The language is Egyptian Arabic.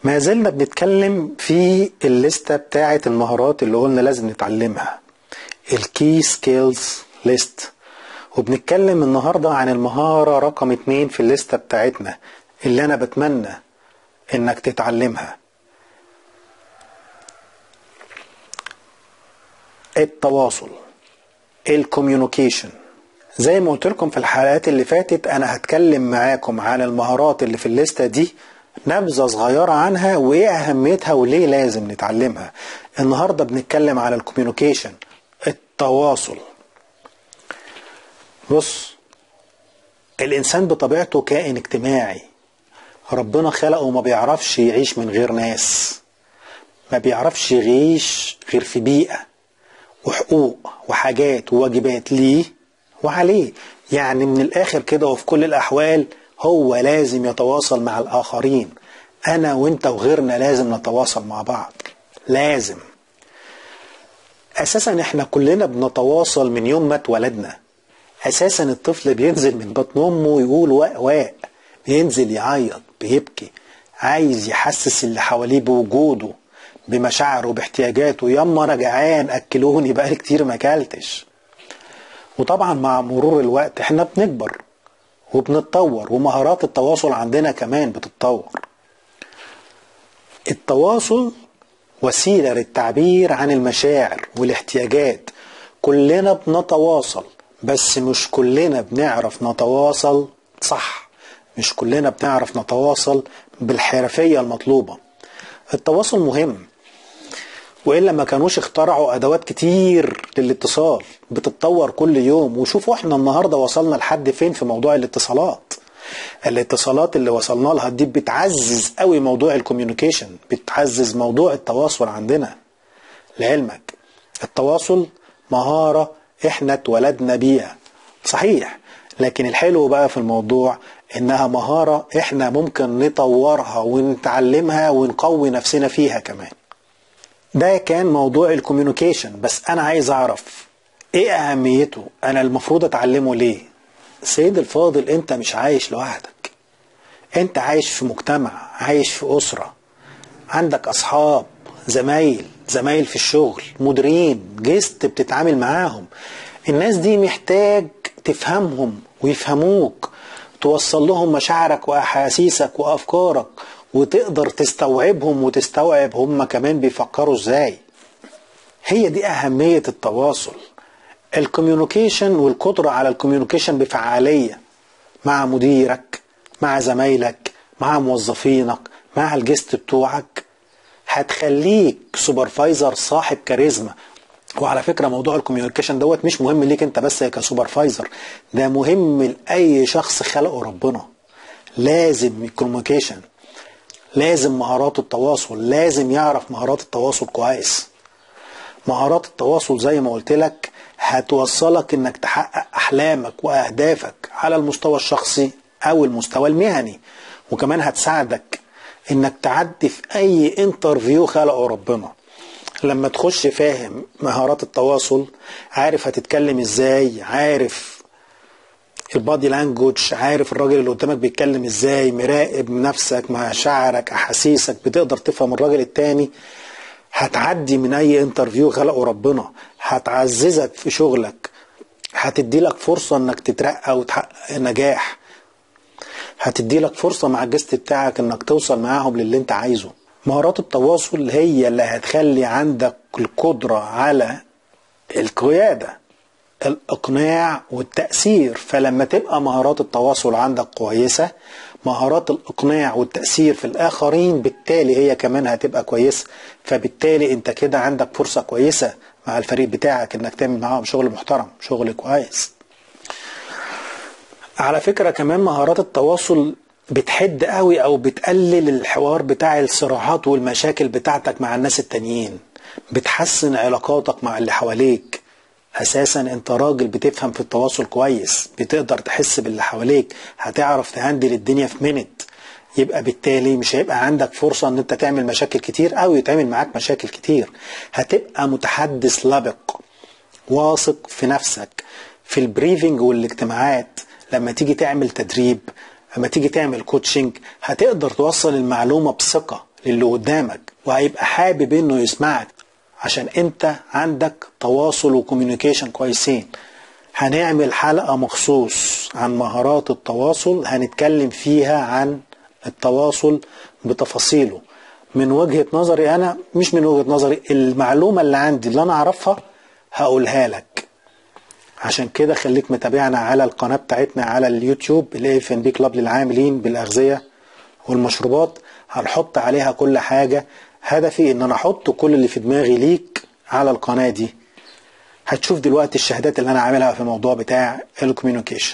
ما زلنا بنتكلم في الليستة بتاعة المهارات اللي قلنا لازم نتعلمها الكي سكيلز ليست وبنتكلم النهاردة عن المهارة رقم اتنين في الليستة بتاعتنا اللي أنا بتمنى إنك تتعلمها التواصل الكوميونيكيشن زي ما قلت لكم في الحلقات اللي فاتت انا هتكلم معاكم عن المهارات اللي في الليستة دي نبذة صغيرة عنها وايه اهميتها وليه لازم نتعلمها النهاردة بنتكلم على الكوميونيكيشن التواصل بص الانسان بطبيعته كائن اجتماعي ربنا خلقه ما بيعرفش يعيش من غير ناس ما بيعرفش يعيش غير في بيئة وحقوق وحاجات وواجبات ليه وعليه يعني من الآخر كده وفي كل الأحوال هو لازم يتواصل مع الآخرين أنا وإنت وغيرنا لازم نتواصل مع بعض لازم أساسا إحنا كلنا بنتواصل من يوم ما اتولدنا أساسا الطفل بينزل من بطن أمه يقول واء واء بينزل يعيط بيبكي عايز يحسس اللي حواليه بوجوده بمشاعره باحتياجاته ياما انا جعان اكلوني بقالي كتير ما اكلتش وطبعا مع مرور الوقت احنا بنكبر وبنتطور ومهارات التواصل عندنا كمان بتتطور التواصل وسيلة للتعبير عن المشاعر والاحتياجات كلنا بنتواصل بس مش كلنا بنعرف نتواصل صح مش كلنا بنعرف نتواصل بالحرفية المطلوبة التواصل مهم والا ما كانوش اخترعوا ادوات كتير للاتصال بتتطور كل يوم وشوفوا احنا النهارده وصلنا لحد فين في موضوع الاتصالات الاتصالات اللي وصلنا لها دي بتعزز قوي موضوع الكوميونيكيشن بتعزز موضوع التواصل عندنا لعلمك التواصل مهارة احنا اتولدنا بيها صحيح لكن الحلو بقى في الموضوع انها مهارة احنا ممكن نطورها ونتعلمها ونقوي نفسنا فيها كمان ده كان موضوع الكوميونيكيشن بس انا عايز اعرف ايه اهميته انا المفروض اتعلمه ليه سيد الفاضل انت مش عايش لوحدك انت عايش في مجتمع عايش في اسرة عندك اصحاب زمايل زمايل في الشغل مديرين جست بتتعامل معاهم الناس دي محتاج تفهمهم ويفهموك توصل لهم مشاعرك واحاسيسك وافكارك وتقدر تستوعبهم وتستوعب هم كمان بيفكروا ازاي هي دي اهمية التواصل الكوميونيكيشن والقدرة على الكوميونيكيشن بفعالية مع مديرك مع زمايلك مع موظفينك مع الجست بتوعك هتخليك سوبرفايزر صاحب كاريزما وعلى فكره موضوع الكوميونيكيشن دوت مش مهم ليك انت بس كسوبرفايزر ده مهم لاي شخص خلقه ربنا لازم الكوميونيكيشن لازم مهارات التواصل لازم يعرف مهارات التواصل كويس مهارات التواصل زي ما قلت لك هتوصلك انك تحقق احلامك واهدافك على المستوى الشخصي او المستوى المهني وكمان هتساعدك انك تعدي في اي انترفيو خلقه ربنا لما تخش فاهم مهارات التواصل عارف هتتكلم ازاي عارف البادي لانجوج عارف الراجل اللي قدامك بيتكلم ازاي مراقب نفسك مشاعرك احاسيسك بتقدر تفهم الراجل التاني هتعدي من اي انترفيو خلقه ربنا هتعززك في شغلك هتدي لك فرصة انك تترقى وتحقق نجاح هتدي لك فرصة مع الجست بتاعك انك توصل معاهم للي انت عايزه مهارات التواصل هي اللي هتخلي عندك القدرة على القيادة الإقناع والتأثير فلما تبقى مهارات التواصل عندك كويسة مهارات الإقناع والتأثير في الآخرين بالتالي هي كمان هتبقى كويسة فبالتالي أنت كده عندك فرصة كويسة مع الفريق بتاعك إنك تعمل معاهم شغل محترم شغل كويس على فكرة كمان مهارات التواصل بتحد قوي او بتقلل الحوار بتاع الصراعات والمشاكل بتاعتك مع الناس التانيين بتحسن علاقاتك مع اللي حواليك اساسا انت راجل بتفهم في التواصل كويس بتقدر تحس باللي حواليك هتعرف تهندل الدنيا في منت يبقى بالتالي مش هيبقى عندك فرصة ان انت تعمل مشاكل كتير او يتعمل معاك مشاكل كتير هتبقى متحدث لبق واثق في نفسك في البريفنج والاجتماعات لما تيجي تعمل تدريب لما تيجي تعمل كوتشنج هتقدر توصل المعلومة بثقة للي قدامك وهيبقى حابب انه يسمعك عشان انت عندك تواصل وكوميونيكيشن كويسين هنعمل حلقة مخصوص عن مهارات التواصل هنتكلم فيها عن التواصل بتفاصيله من وجهة نظري أنا مش من وجهة نظري المعلومة اللي عندي اللي أنا أعرفها هقولها لك عشان كده خليك متابعنا على القناة بتاعتنا على اليوتيوب الاي اف ان بي كلاب للعاملين بالأغذية والمشروبات هنحط عليها كل حاجة هدفي ان انا احط كل اللي في دماغي ليك على القناة دي هتشوف دلوقتي الشهادات اللي انا عاملها في الموضوع بتاع الكوميونيكيشن